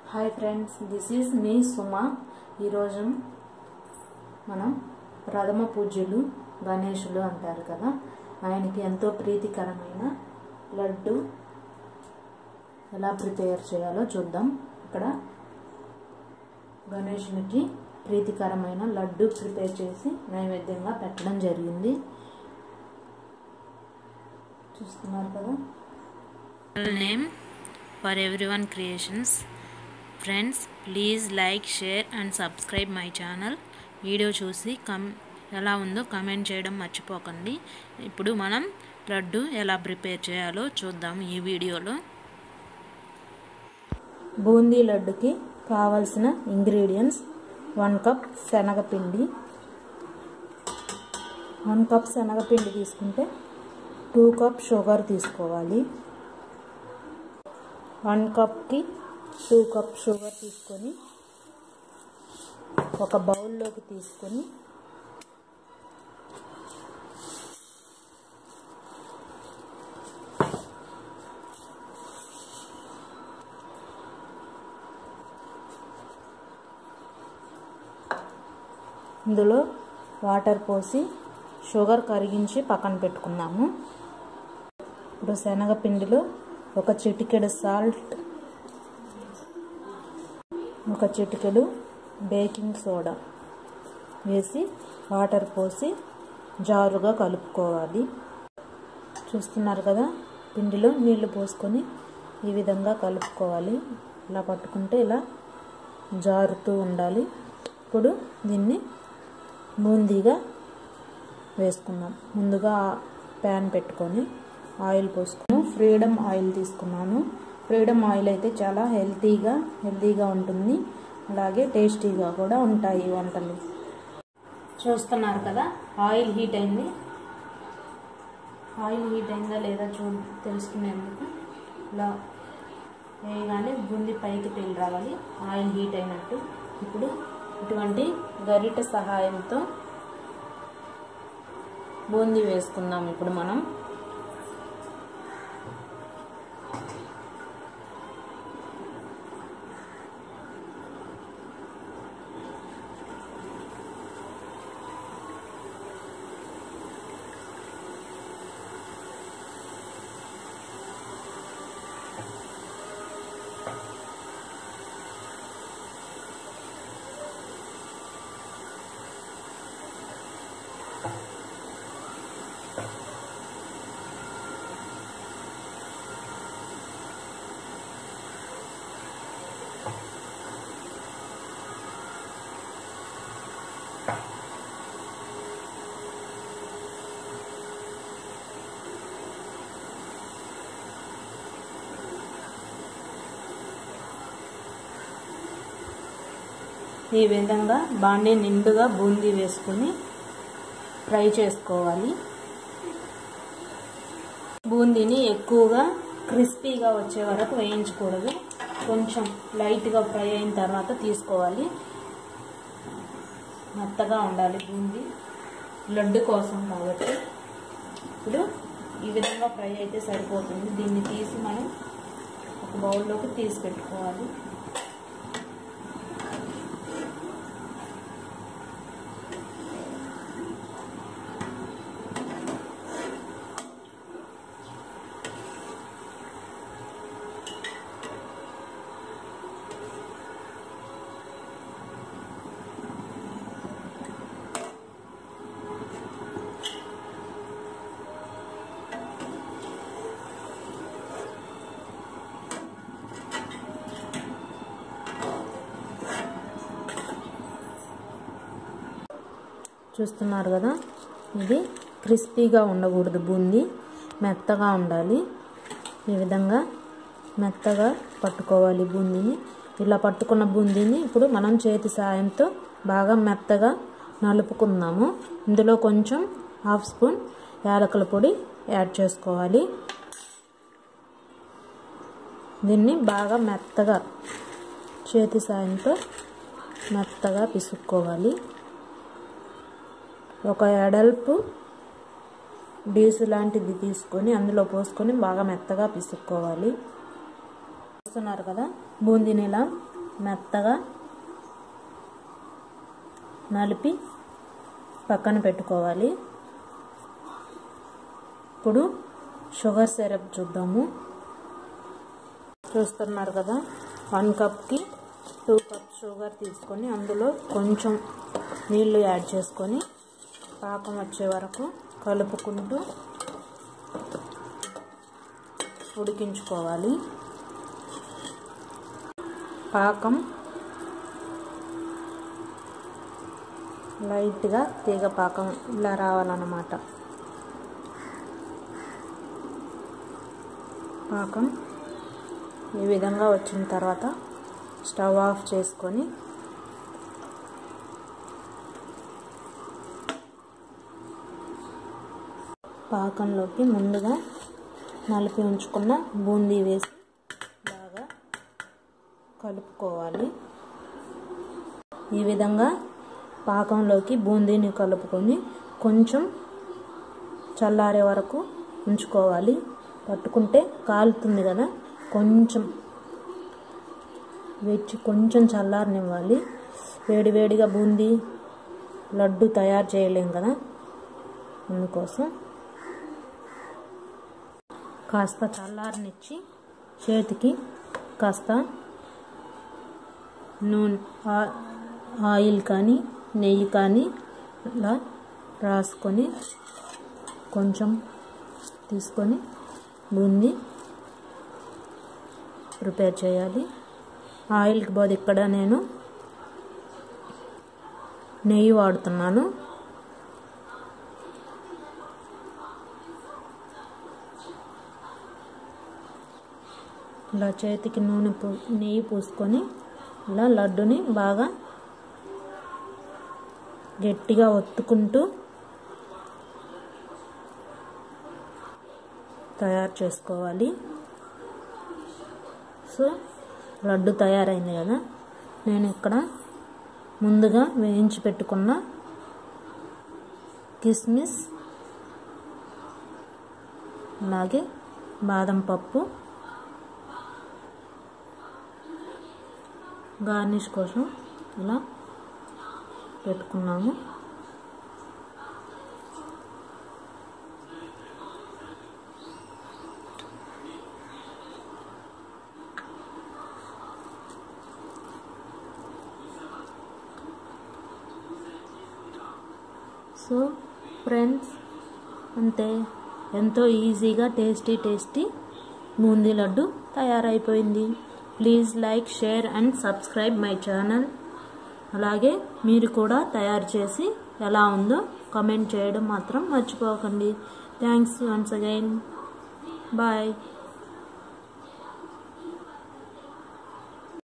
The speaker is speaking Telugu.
hi friends this is me Suma ఈరోజు మనం ప్రథమ పూజ్యులు గణేశులు అంటారు కదా ఆయనకి ఎంతో ప్రీతికరమైన లడ్డు ఎలా ప్రిపేర్ చేయాలో చూద్దాం ఇక్కడ గణేశునికి ప్రీతికరమైన లడ్డు ప్రిపేర్ చేసి నైవేద్యంగా పెట్టడం జరిగింది చూస్తున్నారు కదా name for everyone creations friends please like share and subscribe my channel video చూసి కమ్ ఎలా ఉందో కమెంట్ చేయడం మర్చిపోకండి ఇప్పుడు మనం లడ్డు ఎలా ప్రిపేర్ చేయాలో చూద్దాం ఈ వీడియోలో బూందీ లడ్డుకి కావలసిన ఇంగ్రీడియంట్స్ వన్ కప్ శనగపిండి వన్ కప్ శనగపిండి తీసుకుంటే టూ కప్ షుగర్ తీసుకోవాలి వన్ కప్కి టూ కప్ షుగర్ తీసుకొని ఒక బౌల్లోకి తీసుకొని ఇందులో వాటర్ పోసి షుగర్ కరిగించి పక్కన పెట్టుకున్నాము ఇప్పుడు శనగపిండిలో ఒక చిటికెడు సాల్ట్ ఒక చిటికెడు బేకింగ్ సోడా వేసి వాటర్ పోసి జారుగా కలుపుకోవాలి చూస్తున్నారు కదా పిండిలో నీళ్లు పోసుకొని ఈ విధంగా కలుపుకోవాలి ఇలా పట్టుకుంటే ఇలా జారుతూ ఉండాలి ఇప్పుడు దీన్ని బూందీగా వేసుకుందాం ముందుగా ప్యాన్ పెట్టుకొని ఆయిల్ పోసుకుని ఫ్రీడమ్ ఆయిల్ తీసుకున్నాను ఫ్రీడమ్ ఆయిల్ అయితే చాలా హెల్తీగా హెల్తీగా ఉంటుంది అలాగే టేస్టీగా కూడా ఉంటాయి వంటలు చూస్తున్నారు కదా ఆయిల్ హీట్ అయింది ఆయిల్ హీట్ అయిందా లేదా చూ తెలుసుకునేందుకు ఇలా వేయగానే బూందీ పైకి తేలి రావాలి ఆయిల్ హీట్ అయినట్టు ఇప్పుడు ఇటువంటి గరిట సహాయంతో బూందీ వేసుకుందాం ఇప్పుడు మనం ఈ విధంగా బాండీ నిండుగా బూందీ వేసుకొని ఫ్రై చేసుకోవాలి బూందీని ఎక్కువగా క్రిస్పీగా వచ్చే వరకు వేయించకూడదు కొంచెం లైట్గా ఫ్రై అయిన తర్వాత తీసుకోవాలి మెత్తగా ఉండాలి బూందీ లడ్డు కోసం కాబట్టి ఇప్పుడు ఈ విధంగా ఫ్రై అయితే సరిపోతుంది దీన్ని తీసి మనం ఒక బౌల్లోకి తీసి పెట్టుకోవాలి చూస్తున్నారు కదా ఇది క్రిస్పీగా ఉండకూడదు బూందీ మెత్తగా ఉండాలి ఈ విధంగా మెత్తగా పట్టుకోవాలి బూందీని ఇలా పట్టుకున్న బూందీని ఇప్పుడు మనం చేతి సాయంతో బాగా మెత్తగా నలుపుకుందాము ఇందులో కొంచెం హాఫ్ స్పూన్ యాలకుల పొడి యాడ్ చేసుకోవాలి దీన్ని బాగా మెత్తగా చేతి సాయంతో మెత్తగా పిసుక్కోవాలి ఒక ఎడల్పు డీసు లాంటిది తీసుకొని అందులో పోసుకొని బాగా మెత్తగా పిసుక్కోవాలి చూస్తున్నారు కదా బూందీని ఇలా మెత్తగా నలిపి పక్కన పెట్టుకోవాలి ఇప్పుడు షుగర్ సిరప్ చూద్దాము చూస్తున్నారు కదా వన్ కప్కి టూ కప్ షుగర్ తీసుకొని అందులో కొంచెం నీళ్లు యాడ్ చేసుకొని పాకం వచ్చే వరకు కలుపుకుంటూ ఉడికించుకోవాలి పాకం లైట్గా తీగ పాకం ఇలా రావాలన్నమాట పాకం ఈ విధంగా వచ్చిన తర్వాత స్టవ్ ఆఫ్ చేసుకొని పాకంలోకి ముందుగా నలిపి ఉంచుకున్న బూందీ వేసి బాగా కలుపుకోవాలి ఈ విధంగా పాకంలోకి బూందీని కలుపుకొని కొంచెం చల్లారే వరకు ఉంచుకోవాలి పట్టుకుంటే కాలుతుంది కదా కొంచెం వెచ్చి కొంచెం చల్లారనివ్వాలి వేడి వేడిగా బూందీ లడ్డు తయారు చేయలేం కదా అందుకోసం కాస్త చల్లారనిచ్చి చేతికి కాస్త నూనె ఆయిల్ కానీ నెయ్యి కానీ ఇలా రాసుకొని కొంచెం తీసుకొని బూందీ ప్రిపేర్ చేయాలి ఆయిల్కి బదులు ఇక్కడ నేను నెయ్యి వాడుతున్నాను ఇలా చేతికి నూనె పూ నెయ్యి పూసుకొని ఇలా లడ్డుని బాగా గట్టిగా ఒత్తుకుంటూ తయారు చేసుకోవాలి సో లడ్డు తయారైంది కదా నేను ఇక్కడ ముందుగా వేయించి పెట్టుకున్న కిస్మిస్ అలాగే బాదం పప్పు గార్నిష్ కోసం ఇలా పెట్టుకున్నాము సో ఫ్రెండ్స్ అంతే ఎంతో ఈజీగా టేస్టీ టేస్టీ బూందీ లడ్డు తయారైపోయింది please like share and subscribe my channel అలాగే మీరు కూడా తయారు చేసి ఎలా ఉందో కమెంట్ చేయడం మాత్రం మర్చిపోకండి థ్యాంక్స్ వన్స్ అగైన్ బాయ్